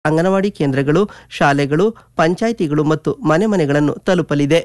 ಅಂಗನವಾಡಿ ಕೇಂದ್ರಗಳು ಶಾಲೆಗಳು ಪಂಚಾಯಿತಿಗಳು ಮತ್ತು ಮನೆ ಮನೆಗಳನ್ನು ತಲುಪಲಿದೆ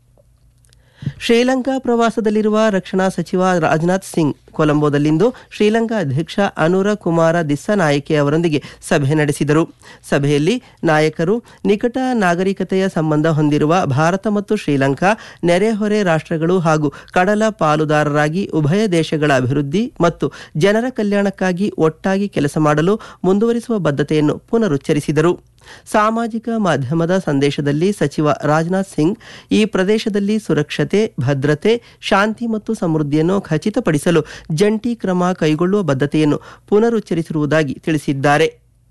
ಶ್ರೀಲಂಕಾ ಪ್ರವಾಸದಲ್ಲಿರುವ ರಕ್ಷಣಾ ಸಚಿವ ರಾಜನಾಥ್ ಸಿಂಗ್ ಕೊಲಂಬೋದಲ್ಲಿಂದು ಶ್ರೀಲಂಕಾ ಅಧ್ಯಕ್ಷ ಅನುರ ಕುಮಾರ ದಿಸ್ಸನಾಯಕೆ ಅವರೊಂದಿಗೆ ಸಭೆ ನಡೆಸಿದರು ಸಭೆಯಲ್ಲಿ ನಾಯಕರು ನಿಕಟ ನಾಗರಿಕತೆಯ ಸಂಬಂಧ ಹೊಂದಿರುವ ಭಾರತ ಮತ್ತು ಶ್ರೀಲಂಕಾ ನೆರೆಹೊರೆ ರಾಷ್ಟ್ರಗಳು ಹಾಗೂ ಕಡಲ ಪಾಲುದಾರರಾಗಿ ಉಭಯ ದೇಶಗಳ ಅಭಿವೃದ್ಧಿ ಮತ್ತು ಜನರ ಕಲ್ಯಾಣಕ್ಕಾಗಿ ಒಟ್ಟಾಗಿ ಕೆಲಸ ಮಾಡಲು ಮುಂದುವರಿಸುವ ಬದ್ಧತೆಯನ್ನು ಪುನರುಚ್ಚರಿಸಿದರು ಸಾಮಾಜಿಕ ಮಾಧ್ಯಮದ ಸಂದೇಶದಲ್ಲಿ ಸಚಿವ ರಾಜನಾಥ್ ಸಿಂಗ್ ಈ ಪ್ರದೇಶದಲ್ಲಿ ಸುರಕ್ಷತೆ ಭದ್ರತೆ ಶಾಂತಿ ಮತ್ತು ಸಮೃದ್ಧಿಯನ್ನು ಖಚಿತಪಡಿಸಲು ಜಂಟಿ ಕ್ರಮ ಕೈಗೊಳ್ಳುವ ಬದ್ಧತೆಯನ್ನು ಪುನರುಚ್ಚರಿಸಿರುವುದಾಗಿ ತಿಳಿಸಿದ್ದಾರೆ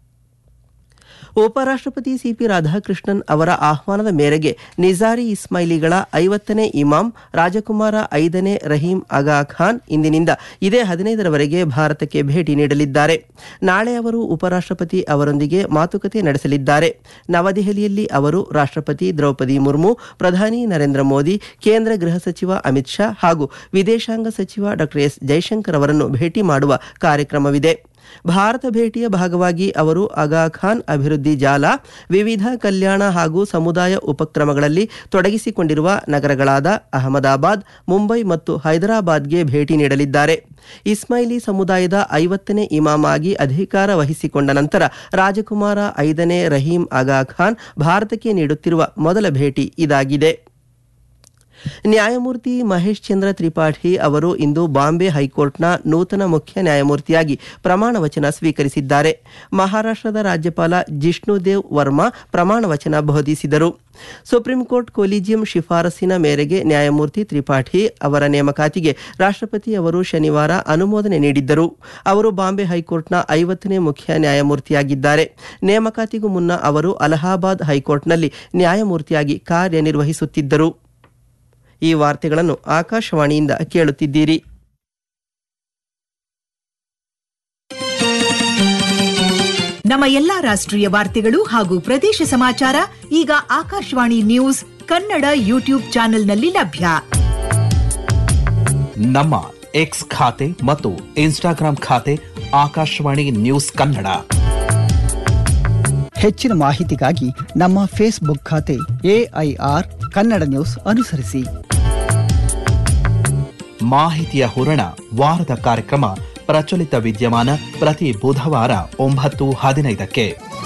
ಉಪರಾಷ್ಟ್ರಪತಿ ಸಿಪಿ ರಾಧಾಕೃಷ್ಣನ್ ಅವರ ಆಹ್ವಾನದ ಮೇರೆಗೆ ನಿಜಾರಿ ಇಸ್ಮೈಲಿಗಳ ಐವತ್ತನೇ ಇಮಾಮ್ ರಾಜಕುಮಾರ ಐದನೇ ರಹೀಂ ಆಗಾ ಖಾನ್ ಇಂದಿನಿಂದ ಇದೇ ಹದಿನೈದರವರೆಗೆ ಭಾರತಕ್ಕೆ ಭೇಟಿ ನೀಡಲಿದ್ದಾರೆ ನಾಳೆ ಅವರು ಉಪರಾಷ್ಟ್ರಪತಿ ಅವರೊಂದಿಗೆ ಮಾತುಕತೆ ನಡೆಸಲಿದ್ದಾರೆ ನವದೆಹಲಿಯಲ್ಲಿ ಅವರು ರಾಷ್ಟ್ರಪತಿ ದ್ರೌಪದಿ ಮುರ್ಮು ಪ್ರಧಾನಿ ನರೇಂದ್ರ ಮೋದಿ ಕೇಂದ್ರ ಗೃಹ ಸಚಿವ ಅಮಿತ್ ಶಾ ಹಾಗೂ ವಿದೇಶಾಂಗ ಸಚಿವ ಡಾಕ್ಟರ್ ಎಸ್ ಜೈಶಂಕರ್ ಅವರನ್ನು ಭೇಟಿ ಮಾಡುವ ಕಾರ್ಯಕ್ರಮವಿದೆ ಭಾರತ ಭೇಟಿಯ ಭಾಗವಾಗಿ ಅವರು ಆಗಾ ಖಾನ್ ಅಭಿವೃದ್ಧಿ ಜಾಲ ವಿವಿಧ ಕಲ್ಯಾಣ ಹಾಗೂ ಸಮುದಾಯ ಉಪಕ್ರಮಗಳಲ್ಲಿ ತೊಡಗಿಸಿಕೊಂಡಿರುವ ನಗರಗಳಾದ ಅಹಮದಾಬಾದ್ ಮುಂಬೈ ಮತ್ತು ಹೈದರಾಬಾದ್ಗೆ ಭೇಟಿ ನೀಡಲಿದ್ದಾರೆ ಇಸ್ಮೈಲಿ ಸಮುದಾಯದ ಐವತ್ತನೇ ಇಮಾಮ್ ಆಗಿ ಅಧಿಕಾರ ವಹಿಸಿಕೊಂಡ ನಂತರ ರಾಜಕುಮಾರ ಐದನೇ ರಹೀಂ ಆಗಾ ಖಾನ್ ಭಾರತಕ್ಕೆ ನೀಡುತ್ತಿರುವ ಮೊದಲ ಭೇಟಿ ಇದಾಗಿದೆ ನ್ಯಾಯಮೂರ್ತಿ ಮಹೇಶ್ ಚಂದ್ರ ತ್ರಿಪಾಠಿ ಅವರು ಇಂದು ಬಾಂಬೆ ಹೈಕೋರ್ಟ್ನ ನೂತನ ಮುಖ್ಯ ನ್ಯಾಯಮೂರ್ತಿಯಾಗಿ ಪ್ರಮಾಣ ವಚನ ಸ್ವೀಕರಿಸಿದ್ದಾರೆ ಮಹಾರಾಷ್ಟ್ರದ ರಾಜ್ಯಪಾಲ ಜಿಷ್ಣುದೇವ್ ವರ್ಮಾ ಪ್ರಮಾಣ ವಚನ ಬೋಧಿಸಿದರು ಸುಪ್ರೀಂ ಕೋರ್ಟ್ ಕೊಲಿಜಿಯಂ ಶಿಫಾರಸಿನ ಮೇರೆಗೆ ನ್ಯಾಯಮೂರ್ತಿ ತ್ರಿಪಾಠಿ ಅವರ ನೇಮಕಾತಿಗೆ ರಾಷ್ಟ್ರಪತಿ ಅವರು ಶನಿವಾರ ಅನುಮೋದನೆ ನೀಡಿದ್ದರು ಅವರು ಬಾಂಬೆ ಹೈಕೋರ್ಟ್ನ ಐವತ್ತನೇ ಮುಖ್ಯ ನ್ಯಾಯಮೂರ್ತಿಯಾಗಿದ್ದಾರೆ ನೇಮಕಾತಿಗೂ ಮುನ್ನ ಅವರು ಅಲಹಾಬಾದ್ ಹೈಕೋರ್ಟ್ನಲ್ಲಿ ನ್ಯಾಯಮೂರ್ತಿಯಾಗಿ ಕಾರ್ಯನಿರ್ವಹಿಸುತ್ತಿದ್ದರು ಈ ವಾರ್ತೆಗಳನ್ನು ಆಕಾಶವಾಣಿಯಿಂದ ಕೇಳುತ್ತಿದ್ದೀರಿ ನಮ್ಮ ಎಲ್ಲಾ ರಾಷ್ಟ್ರೀಯ ವಾರ್ತೆಗಳು ಹಾಗೂ ಪ್ರದೇಶ ಸಮಾಚಾರ ಈಗ ಆಕಾಶವಾಣಿ ನ್ಯೂಸ್ ಕನ್ನಡ ಯೂಟ್ಯೂಬ್ ಚಾನೆಲ್ನಲ್ಲಿ ಲಭ್ಯ ನಮ್ಮ ಎಕ್ಸ್ ಖಾತೆ ಮತ್ತು ಇನ್ಸ್ಟಾಗ್ರಾಂ ಖಾತೆ ಆಕಾಶವಾಣಿ ನ್ಯೂಸ್ ಕನ್ನಡ ಹೆಚ್ಚಿನ ಮಾಹಿತಿಗಾಗಿ ನಮ್ಮ ಫೇಸ್ಬುಕ್ ಖಾತೆ ಎಐಆರ್ ಕನ್ನಡ ನ್ಯೂಸ್ ಅನುಸರಿಸಿ ಮಾಹಿತಿಯ ಹೂರಣ ವಾರದ ಕಾರ್ಯಕ್ರಮ ಪ್ರಚಲಿತ ವಿದ್ಯಮಾನ ಪ್ರತಿ ಬುಧವಾರ ಒಂಬತ್ತು ಹದಿನೈದಕ್ಕೆ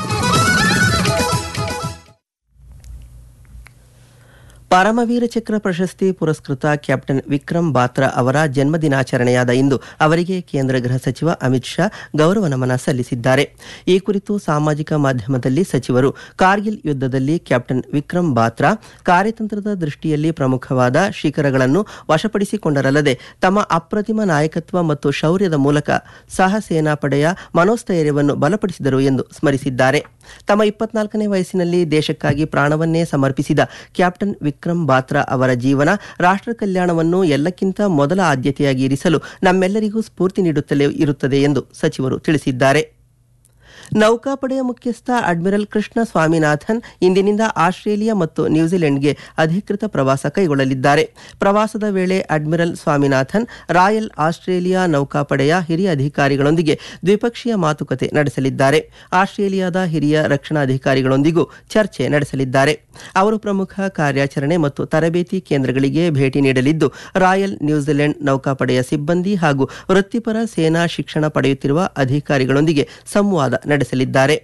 ಪರಮವೀರ ಚಕ್ರ ಪ್ರಶಸ್ತಿ ಪುರಸ್ಕೃತ ಕ್ಯಾಪ್ಟನ್ ವಿಕ್ರಮ್ ಬಾತ್ರಾ ಅವರ ಜನ್ಮದಿನಾಚರಣೆಯಾದ ಇಂದು ಅವರಿಗೆ ಕೇಂದ್ರ ಗೃಹ ಸಚಿವ ಅಮಿತ್ ಶಾ ಗೌರವ ನಮನ ಸಲ್ಲಿಸಿದ್ದಾರೆ ಈ ಕುರಿತು ಸಾಮಾಜಿಕ ಮಾಧ್ಯಮದಲ್ಲಿ ಸಚಿವರು ಕಾರ್ಗಿಲ್ ಯುದ್ಧದಲ್ಲಿ ಕ್ಯಾಪ್ಟನ್ ವಿಕ್ರಮ್ ಬಾತ್ರಾ ಕಾರ್ಯತಂತ್ರದ ದೃಷ್ಟಿಯಲ್ಲಿ ಪ್ರಮುಖವಾದ ಶಿಖರಗಳನ್ನು ವಶಪಡಿಸಿಕೊಂಡರಲ್ಲದೆ ತಮ್ಮ ಅಪ್ರತಿಮ ನಾಯಕತ್ವ ಮತ್ತು ಶೌರ್ಯದ ಮೂಲಕ ಸಹ ಸೇನಾಪಡೆಯ ಮನೋಸ್ಥೈರ್ಯವನ್ನು ಬಲಪಡಿಸಿದರು ಎಂದು ಸ್ಮರಿಸಿದ್ದಾರೆ ತಮ್ಮ ಇಪ್ಪತ್ನಾಲ್ಕನೇ ವಯಸ್ಸಿನಲ್ಲಿ ದೇಶಕ್ಕಾಗಿ ಪ್ರಾಣವನ್ನೇ ಸಮರ್ಪಿಸಿದ ಕ್ಯಾಪ್ಟನ್ ವಿಕ್ರಮ್ ಬಾತ್ರಾ ಅವರ ಜೀವನ ರಾಷ್ಟ್ರ ಕಲ್ಯಾಣವನ್ನು ಎಲ್ಲಕ್ಕಿಂತ ಮೊದಲ ಆದ್ಯತೆಯಾಗಿ ಇರಿಸಲು ನಮ್ಮೆಲ್ಲರಿಗೂ ಸ್ಫೂರ್ತಿ ನೀಡುತ್ತಲೇ ಇರುತ್ತದೆ ಎಂದು ಸಚಿವರು ತಿಳಿಸಿದ್ದಾರೆ ನೌಕಾಪಡೆಯ ಮುಖ್ಯಸ್ಥ ಅಡ್ಮಿರಲ್ ಕೃಷ್ಣ ಸ್ವಾಮಿನಾಥನ್ ಇಂದಿನಿಂದ ಆಸ್ಟ್ರೇಲಿಯಾ ಮತ್ತು ನ್ಯೂಜಿಲೆಂಡ್ಗೆ ಅಧಿಕೃತ ಪ್ರವಾಸ ಕೈಗೊಳ್ಳಲಿದ್ದಾರೆ ಪ್ರವಾಸದ ವೇಳೆ ಅಡ್ಮಿರಲ್ ಸ್ವಾಮಿನಾಥನ್ ರಾಯಲ್ ಆಸ್ಟ್ರೇಲಿಯಾ ನೌಕಾಪಡೆಯ ಹಿರಿಯ ಅಧಿಕಾರಿಗಳೊಂದಿಗೆ ದ್ವಿಪಕ್ಷೀಯ ಮಾತುಕತೆ ನಡೆಸಲಿದ್ದಾರೆ ಆಸ್ಟ್ರೇಲಿಯಾದ ಹಿರಿಯ ರಕ್ಷಣಾ ಅಧಿಕಾರಿಗಳೊಂದಿಗೂ ಚರ್ಚೆ ನಡೆಸಲಿದ್ದಾರೆ ಅವರು ಪ್ರಮುಖ ಕಾರ್ಯಾಚರಣೆ ಮತ್ತು ತರಬೇತಿ ಕೇಂದ್ರಗಳಿಗೆ ಭೇಟಿ ನೀಡಲಿದ್ದು ರಾಯಲ್ ನ್ಯೂಜಿಲೆಂಡ್ ನೌಕಾಪಡೆಯ ಸಿಬ್ಬಂದಿ ಹಾಗೂ ವೃತ್ತಿಪರ ಸೇನಾ ಶಿಕ್ಷಣ ಪಡೆಯುತ್ತಿರುವ ಅಧಿಕಾರಿಗಳೊಂದಿಗೆ ಸಂವಾದ ನಡೆಸಲಿದ್ದಾರೆ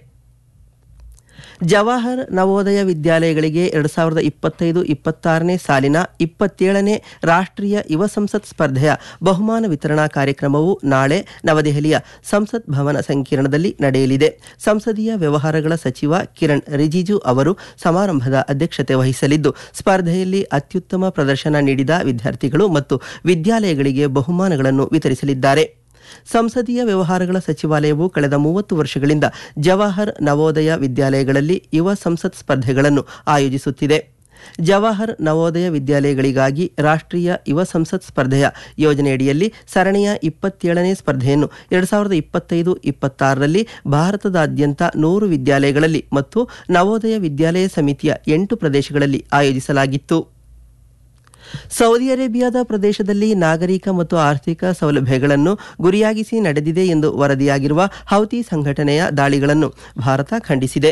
ಜವಾಹರ್ ನವೋದಯ ವಿದ್ಯಾಲಯಗಳಿಗೆ ಎರಡು ಸಾವಿರದ ಇಪ್ಪತ್ತೈದು ಇಪ್ಪತ್ತಾರನೇ ಸಾಲಿನ ಇಪ್ಪತ್ತೇಳನೇ ರಾಷ್ಟ್ರೀಯ ಯುವ ಸಂಸತ್ ಸ್ಪರ್ಧೆಯ ಬಹುಮಾನ ವಿತರಣಾ ಕಾರ್ಯಕ್ರಮವು ನಾಳೆ ನವದೆಹಲಿಯ ಸಂಸತ್ ಭವನ ಸಂಕೀರ್ಣದಲ್ಲಿ ನಡೆಯಲಿದೆ ಸಂಸದೀಯ ವ್ಯವಹಾರಗಳ ಸಚಿವ ಕಿರಣ್ ರಿಜಿಜು ಅವರು ಸಮಾರಂಭದ ಅಧ್ಯಕ್ಷತೆ ವಹಿಸಲಿದ್ದು ಸ್ಪರ್ಧೆಯಲ್ಲಿ ಅತ್ಯುತ್ತಮ ಪ್ರದರ್ಶನ ನೀಡಿದ ವಿದ್ಯಾರ್ಥಿಗಳು ಮತ್ತು ವಿದ್ಯಾಲಯಗಳಿಗೆ ಬಹುಮಾನಗಳನ್ನು ವಿತರಿಸಲಿದ್ದಾರೆ ಸಂಸದೀಯ ವ್ಯವಹಾರಗಳ ಸಚಿವಾಲಯವು ಕಳೆದ ಮೂವತ್ತು ವರ್ಷಗಳಿಂದ ಜವಾಹರ್ ನವೋದಯ ವಿದ್ಯಾಲಯಗಳಲ್ಲಿ ಯುವ ಸಂಸತ್ ಸ್ಪರ್ಧೆಗಳನ್ನು ಆಯೋಜಿಸುತ್ತಿದೆ ಜವಾಹರ್ ನವೋದಯ ವಿದ್ಯಾಲಯಗಳಿಗಾಗಿ ರಾಷ್ಟ್ರೀಯ ಯುವ ಸಂಸತ್ ಸ್ಪರ್ಧೆಯ ಯೋಜನೆಯಡಿಯಲ್ಲಿ ಸರಣಿಯ ಇಪ್ಪತ್ತೇಳನೇ ಸ್ಪರ್ಧೆಯನ್ನು ಎರಡು ಸಾವಿರದ ಇಪ್ಪತ್ತೈದು ಇಪ್ಪತ್ತಾರರಲ್ಲಿ ಭಾರತದಾದ್ಯಂತ ನೂರು ವಿದ್ಯಾಲಯಗಳಲ್ಲಿ ಮತ್ತು ನವೋದಯ ವಿದ್ಯಾಲಯ ಸಮಿತಿಯ ಎಂಟು ಪ್ರದೇಶಗಳಲ್ಲಿ ಆಯೋಜಿಸಲಾಗಿತ್ತು ಸೌದಿ ಅರೇಬಿಯಾದ ಪ್ರದೇಶದಲ್ಲಿ ನಾಗರಿಕ ಮತ್ತು ಆರ್ಥಿಕ ಸೌಲಭ್ಯಗಳನ್ನು ಗುರಿಯಾಗಿಸಿ ನಡೆದಿದೆ ಎಂದು ವರದಿಯಾಗಿರುವ ಹೌತಿ ಸಂಘಟನೆಯ ದಾಳಿಗಳನ್ನು ಭಾರತ ಖಂಡಿಸಿದೆ